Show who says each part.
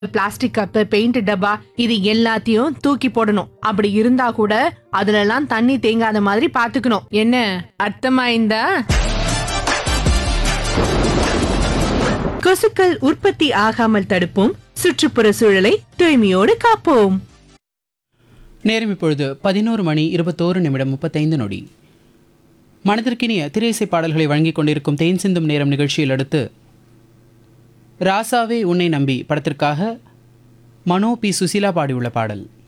Speaker 1: plastic cup paint டப்பா இது எல்லாத்தையும் தூக்கி போடணும் அப்படி இருந்தா கூட அதுல எல்லாம் தண்ணி தேங்காத மாதிரி பாத்துக்கணும் என்ன அர்த்தமாயிருந்தா கொசுக்கள் உற்பத்தி ஆகாமல் தடுப்போம் சுற்றுப்புற சூழலை தூய்மையோடு காப்போம்
Speaker 2: நேரம் இப்பொழுது பதினோரு மணி இருபத்தோரு நிமிடம் முப்பத்தைந்து நொடி மனதிற்கினிய திரையிசை பாடல்களை வழங்கிக் கொண்டிருக்கும் தேன் சிந்தும் நேரம் நிகழ்ச்சியில் அடுத்து ராசாவே உன்னை நம்பி படத்திற்காக மனோ பி சுசீலா பாடியுள்ள பாடல்